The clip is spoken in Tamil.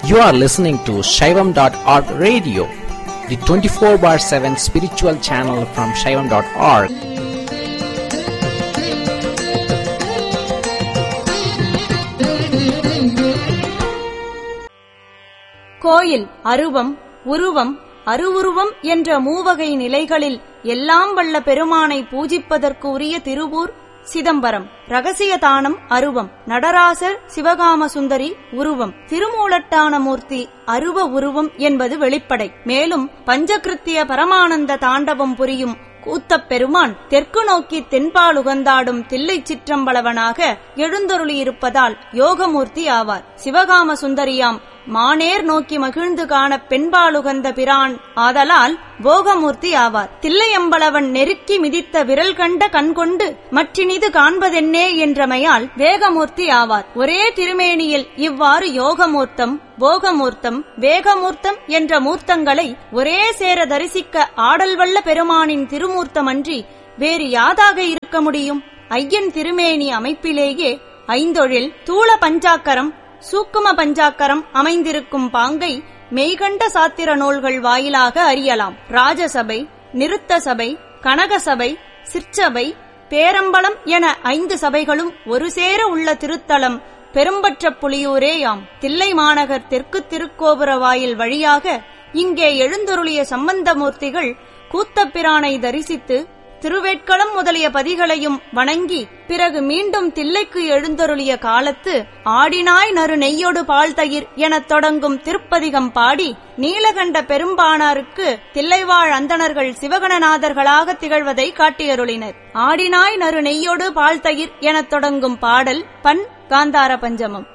You are listening to Shaivam.org radio, the 24 bar 7 spiritual channel from Shaivam.org. கோயில் அருவம் உருவம் அருவுருவம் என்ற மூவகை நிலைகளில் எல்லாம் வல்ல பெருமானை பூஜிப்பதற்கு உரிய திருவூர் சிதம்பரம் ரகசிய தானம் அருவம் நடராசர் சிவகாம சுந்தரி உருவம் திருமூலட்டானமூர்த்தி அருவ உருவம் என்பது வெளிப்படை மேலும் பஞ்சகிருத்திய பரமானந்த தாண்டவம் புரியும் கூத்தப் பெருமான் தெற்கு நோக்கி தென்பால் உகந்தாடும் தில்லைச் சிற்றம்பளவனாக எழுந்தருளியிருப்பதால் யோகமூர்த்தி ஆவார் சிவகாம சுந்தரியாம் மானேர் நோக்கி மகிழ்ந்து காண பெண்பாலுகந்த பிரான் ஆதலால் போகமூர்த்தி ஆவார் தில்லையம்பளவன் நெருக்கி மிதித்த விரல் கண்ட கண்கொண்டு மற்றினிது காண்பதென்னே என்றமையால் வேகமூர்த்தி ஆவார் ஒரே திருமேனியில் இவ்வாறு யோகமூர்த்தம் போகமூர்த்தம் வேகமூர்த்தம் என்ற மூர்த்தங்களை ஒரே சேர தரிசிக்க ஆடல் வல்ல பெருமானின் திருமூர்த்தமன்றி வேறு யாதாக இருக்க முடியும் ஐயன் திருமேனி அமைப்பிலேயே ஐந்தொழில் தூள பஞ்சாக்கரம் சூக்கும பஞ்சாக்கரம் அமைந்திருக்கும் பாங்கை மெய்கண்ட சாத்திர நூல்கள் வாயிலாக அறியலாம் ராஜசபை நிருத்த சபை கனகசபை சிற்சபை பேரம்பலம் என ஐந்து சபைகளும் ஒரு சேர உள்ள திருத்தலம் பெரும்பற்ற புலியூரேயாம் தில்லை மாநகர் தெற்கு திருக்கோபுர வாயில் வழியாக இங்கே எழுந்தருளிய சம்பந்தமூர்த்திகள் கூத்தப்பிரானை தரிசித்து திருவேட்களம் முதலிய பதிகளையும் வணங்கி பிறகு மீண்டும் தில்லைக்கு எழுந்தருளிய காலத்து ஆடினாய் நறு நெய்யொடு பால் தயிர் எனத் தொடங்கும் திருப்பதிகம் பாடி நீலகண்ட பெரும்பானாருக்கு தில்லைவாழ் அந்தணர்கள் சிவகணநாதர்களாக திகழ்வதை காட்டியருளினர் ஆடினாய் நறு நெய்யொடு பால் தயிர் எனத் தொடங்கும் பாடல் பண் காந்தார பஞ்சமம்